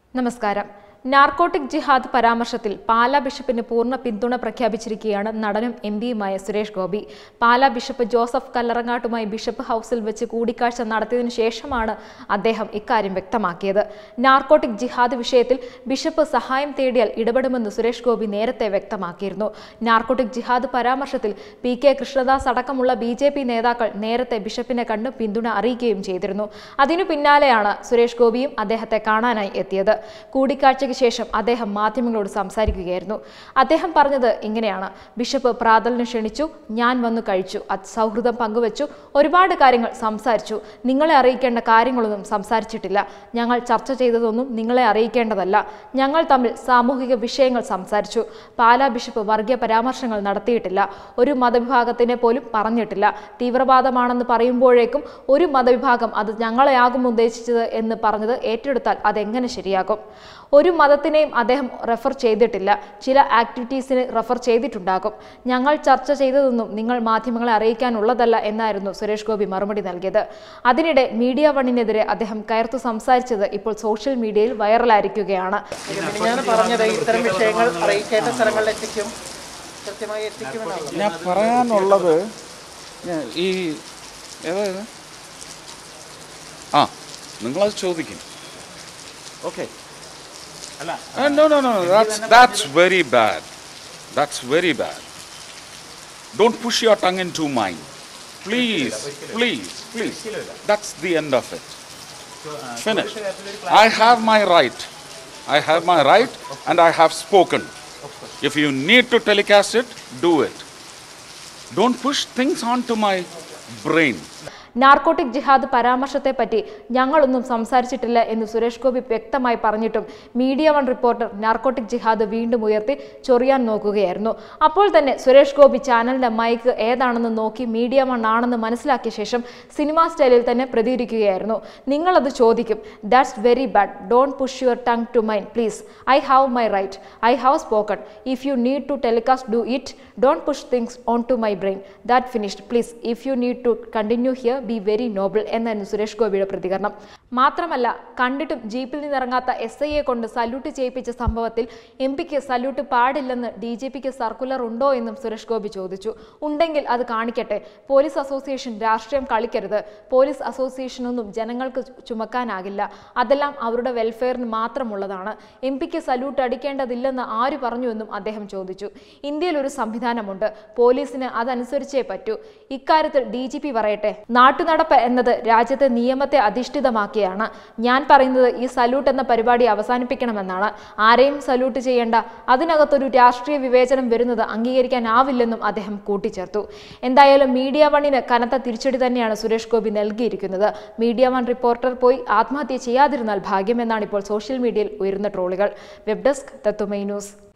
നമസ്കാരം നാർക്കോട്ടിക് ജിഹാദ് പരാമർശത്തിൽ പാലാ ബിഷപ്പിന് പൂർണ്ണ പിന്തുണ പ്രഖ്യാപിച്ചിരിക്കുകയാണ് നടനും എം പിയുമായ സുരേഷ് ഗോപി പാലാ ബിഷപ്പ് ജോസഫ് കല്ലറങ്ങാട്ടുമായി ബിഷപ്പ് ഹൗസിൽ വെച്ച് കൂടിക്കാഴ്ച നടത്തിയതിനു ശേഷമാണ് അദ്ദേഹം ഇക്കാര്യം വ്യക്തമാക്കിയത് നാർക്കോട്ടിക് ജിഹാദ് വിഷയത്തിൽ ബിഷപ്പ് സഹായം തേടിയാൽ ഇടപെടുമെന്ന് സുരേഷ് ഗോപി നേരത്തെ വ്യക്തമാക്കിയിരുന്നു നാർക്കോട്ടിക് ജിഹാദ് പരാമർശത്തിൽ പി കെ കൃഷ്ണദാസ് അടക്കമുള്ള ബി ജെ പി നേതാക്കൾ നേരത്തെ ബിഷപ്പിനെ കണ്ട് പിന്തുണ അറിയിക്കുകയും ചെയ്തിരുന്നു അതിനു പിന്നാലെയാണ് സുരേഷ് ഗോപിയും അദ്ദേഹത്തെ കാണാനായി എത്തിയത് കൂടിക്കാഴ്ചയ്ക്ക് ശേഷം അദ്ദേഹം മാധ്യമങ്ങളോട് സംസാരിക്കുകയായിരുന്നു അദ്ദേഹം പറഞ്ഞത് ഇങ്ങനെയാണ് ബിഷപ്പ് പ്രാതലിന് ക്ഷണിച്ചു ഞാൻ വന്നു കഴിച്ചു അത് സൗഹൃദം പങ്കുവച്ചു ഒരുപാട് കാര്യങ്ങൾ സംസാരിച്ചു നിങ്ങളെ അറിയിക്കേണ്ട കാര്യങ്ങളൊന്നും സംസാരിച്ചിട്ടില്ല ഞങ്ങൾ ചർച്ച ചെയ്തതൊന്നും നിങ്ങളെ അറിയിക്കേണ്ടതല്ല ഞങ്ങൾ തമ്മിൽ സാമൂഹിക വിഷയങ്ങൾ സംസാരിച്ചു പാലാ ബിഷപ്പ് വർഗീയ പരാമർശങ്ങൾ നടത്തിയിട്ടില്ല ഒരു മതവിഭാഗത്തിനെ പോലും പറഞ്ഞിട്ടില്ല തീവ്രവാദമാണെന്ന് പറയുമ്പോഴേക്കും ഒരു മതവിഭാഗം അത് ഞങ്ങളെയാകും ഉദ്ദേശിച്ചത് എന്ന് പറഞ്ഞത് ഏറ്റെടുത്താൽ അതെങ്ങനെ ശരിയാകും ഒരു മതത്തിനെയും അദ്ദേഹം റെഫർ ചെയ്തിട്ടില്ല ചില ആക്ടിവിറ്റീസിന് റെഫർ ചെയ്തിട്ടുണ്ടാകും ഞങ്ങൾ ചർച്ച ചെയ്തതൊന്നും നിങ്ങൾ മാധ്യമങ്ങളെ അറിയിക്കാനുള്ളതല്ല എന്നായിരുന്നു സുരേഷ് ഗോപി മറുപടി നൽകിയത് അതിനിടെ മീഡിയ വണ്ണിനെതിരെ അദ്ദേഹം കയർത്തു സംസാരിച്ചത് ഇപ്പോൾ സോഷ്യൽ മീഡിയയിൽ വൈറലായിരിക്കുകയാണ് ഞാൻ പറഞ്ഞത് ഇത്തരം വിഷയങ്ങൾ അറിയിക്കേണ്ട സ്ഥലങ്ങളിൽ എത്തിക്കും കൃത്യമായി എത്തിക്കുമെന്നാണ് ഞാൻ പറയാനുള്ളത് ഞാൻ ഈ ഏതായത് ആ നിങ്ങളത് ചോദിക്കും okay no no no that's that's very bad that's very bad don't push your tongue in to mind please please please that's the end of it finish I have my right I have my right and I have spoken. If you need to telecast it, do it. Don't push things onto my brain. Narcotic ജിഹാദ് പരാമർശത്തെ പറ്റി ഞങ്ങളൊന്നും സംസാരിച്ചിട്ടില്ല എന്ന് സുരേഷ് ഗോപി വ്യക്തമായി പറഞ്ഞിട്ടും media one reporter narcotic ജിഹാദ് വീണ്ടും ഉയർത്തി ചൊറിയാൻ നോക്കുകയായിരുന്നു അപ്പോൾ തന്നെ സുരേഷ് ഗോപി ചാനലിന്റെ മൈക്ക് ഏതാണെന്ന് നോക്കി മീഡിയ വൺ ആണെന്ന് മനസ്സിലാക്കിയ ശേഷം സിനിമാ സ്റ്റൈലിൽ തന്നെ പ്രതികരിക്കുകയായിരുന്നു നിങ്ങളത് ചോദിക്കും that's very bad don't push your tongue to mind please I have my right I have spoken if you need to telecast do it don't push things on to my brain that finished please if you need to continue here be very noble എന്നായിരുന്നു സുരേഷ് ഗോപിയുടെ പ്രതികരണം മാത്രമല്ല കണ്ടിട്ടും ജീപ്പിൽ നിന്നിറങ്ങാത്ത S ഐയെ കൊണ്ട് salute ചെയ്യിപ്പിച്ച സംഭവത്തിൽ എം പിക്ക് സല്യൂട്ട് പാടില്ലെന്ന് ഡി ജി പിക്ക് സർക്കുലർ ഉണ്ടോ എന്നും സുരേഷ് ഗോപി ചോദിച്ചു ഉണ്ടെങ്കിൽ അത് കാണിക്കട്ടെ പോലീസ് അസോസിയേഷൻ രാഷ്ട്രീയം കളിക്കരുത് പോലീസ് അസോസിയേഷനൊന്നും ജനങ്ങൾക്ക് ചു- ചുമക്കാനാകില്ല അതെല്ലാം അവരുടെ വെൽഫെയറിന് മാത്രമുള്ളതാണ് എം പിക്ക് സല്യൂട്ട് അടിക്കേണ്ടതില്ലെന്ന് ആര് പറഞ്ഞുവെന്നും അദ്ദേഹം ചോദിച്ചു ഇന്ത്യയിൽ ഒരു സംവിധാനമുണ്ട് പോലീസിന് അതനുസരിച്ചേ പറ്റൂ ഇക്കാര്യത്തിൽ ഡി ജി പി പറയട്ടെ നാട്ടുനടപ്പ് എന്നത് രാജ്യത്തെ നിയമത്തെ അധിഷ്ഠിതമാക്കിയാണ് ഞാൻ പറയുന്നത് ഈ സല്യൂട്ട് എന്ന പരിപാടി അവസാനിപ്പിക്കണമെന്നാണ് ആരെയും സല്യൂട്ട് ചെയ്യേണ്ട അതിനകത്തൊരു രാഷ്ട്രീയ വിവേചനം വരുന്നത് അംഗീകരിക്കാനാവില്ലെന്നും അദ്ദേഹം കൂട്ടിച്ചേർത്തു എന്തായാലും മീഡിയ വണ്ണിന് കനത്ത തിരിച്ചടി തന്നെയാണ് സുരേഷ് ഗോപി നൽകിയിരിക്കുന്നത് മീഡിയ വൺ റിപ്പോർട്ടർ പോയി ആത്മഹത്യ ചെയ്യാതിരുന്നാൽ ഭാഗ്യമെന്നാണ് ഇപ്പോൾ സോഷ്യൽ മീഡിയയിൽ ഉയരുന്ന ട്രോളുകൾ വെബ് ഡെസ്ക് തത്തുമൈ ന്യൂസ്